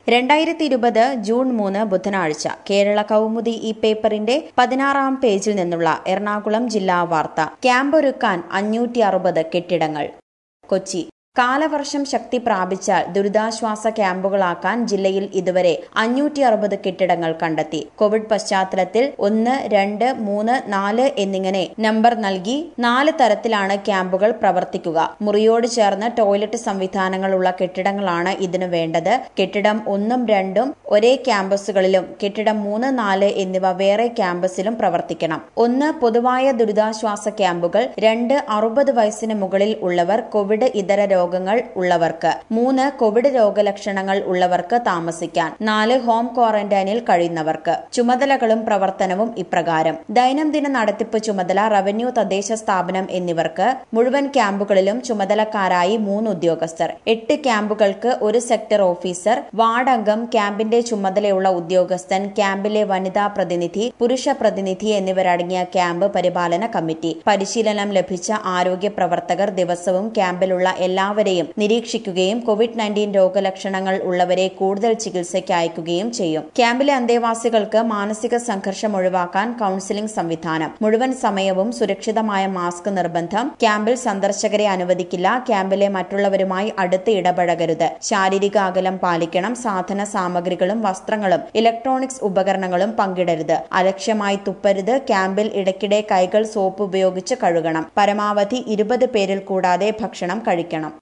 രണ്ടായിരത്തി ഇരുപത് ജൂൺ മൂന്ന് ബുധനാഴ്ച കേരള കൗമുദി ഈ പേപ്പറിന്റെ പതിനാറാം പേജിൽ നിന്നുള്ള എറണാകുളം ജില്ലാ വാർത്ത ക്യാമ്പൊരുക്കാൻ അഞ്ഞൂറ്റി അറുപത് കെട്ടിടങ്ങൾ കൊച്ചി കാലവർഷം ശക്തി പ്രാപിച്ചാൽ ദുരിതാശ്വാസ ക്യാമ്പുകളാക്കാൻ ജില്ലയിൽ ഇതുവരെ അഞ്ഞൂറ്റി അറുപത് കെട്ടിടങ്ങൾ കണ്ടെത്തി കോവിഡ് പശ്ചാത്തലത്തിൽ ഒന്ന് രണ്ട് മൂന്ന് നാല് എന്നിങ്ങനെ നമ്പർ നൽകി നാല് തരത്തിലാണ് ക്യാമ്പുകൾ പ്രവർത്തിക്കുക മുറിയോട് ചേർന്ന് ടോയ്ലറ്റ് സംവിധാനങ്ങളുള്ള കെട്ടിടങ്ങളാണ് ഇതിനു വേണ്ടത് കെട്ടിടം ഒന്നും രണ്ടും ഒരേ ക്യാമ്പസുകളിലും കെട്ടിടം മൂന്ന് നാല് എന്നിവ വേറെ ക്യാമ്പസിലും പ്രവർത്തിക്കണം ഒന്ന് പൊതുവായ ദുരിതാശ്വാസ ക്യാമ്പുകൾ രണ്ട് അറുപത് വയസ്സിന് മുകളിൽ ഉള്ളവർ കോവിഡ് ഇതര രോഗങ്ങൾ ഉള്ളവർക്ക് മൂന്ന് കോവിഡ് രോഗലക്ഷണങ്ങൾ ഉള്ളവർക്ക് താമസിക്കാൻ നാല് ഹോം ക്വാറന്റൈനിൽ കഴിയുന്നവർക്ക് ചുമതലകളും പ്രവർത്തനവും ഇപ്രകാരം ദൈനംദിന നടത്തിപ്പ് ചുമതല റവന്യൂ തദ്ദേശ സ്ഥാപനം എന്നിവർക്ക് മുഴുവൻ ക്യാമ്പുകളിലും ചുമതലക്കാരായി മൂന്ന് ഉദ്യോഗസ്ഥർ എട്ട് ക്യാമ്പുകൾക്ക് ഒരു സെക്ടർ ഓഫീസർ വാർഡംഗം ക്യാമ്പിന്റെ ചുമതലയുള്ള ഉദ്യോഗസ്ഥൻ ക്യാമ്പിലെ വനിതാ പ്രതിനിധി പുരുഷ പ്രതിനിധി എന്നിവരടങ്ങിയ ക്യാമ്പ് പരിപാലന കമ്മിറ്റി പരിശീലനം ലഭിച്ച ആരോഗ്യ പ്രവർത്തകർ ദിവസവും ക്യാമ്പിലുള്ള എല്ലാവരെയും നിരീക്ഷിക്കുകയും കോവിഡ് നയൻറ്റീൻ രോഗലക്ഷണങ്ങൾ ഉള്ളവരെ കൂടുതൽ ചികിത്സയ്ക്ക് അയക്കുകയും ചെയ്യും ക്യാമ്പിലെ അന്തേവാസികൾക്ക് മാനസിക സംഘർഷം ഒഴിവാക്കാൻ കൌൺസിലിംഗ് സംവിധാനം മുഴുവൻ സമയവും സുരക്ഷിതമായ മാസ്ക് നിർബന്ധം ക്യാമ്പിൽ സന്ദർശകരെ അനുവദിക്കില്ല ക്യാമ്പിലെ മറ്റുള്ളവരുമായി അടുത്ത് ഇടപഴകരുത് ശാരീരിക അകലം പാലിക്കണം സാധന സാമഗ്രികളും വസ്ത്രങ്ങളും ഇലക്ട്രോണിക്സ് ഉപകരണങ്ങളും പങ്കിടരുത് അലക്ഷ്യമായി തുപ്പരുത് ക്യാമ്പിൽ ഇടയ്ക്കിടെ കൈകൾ സോപ്പ് ഉപയോഗിച്ച് കഴുകണം പരമാവധി ഇരുപത് പേരിൽ കൂടാതെ ഭക്ഷണം കഴിക്കണം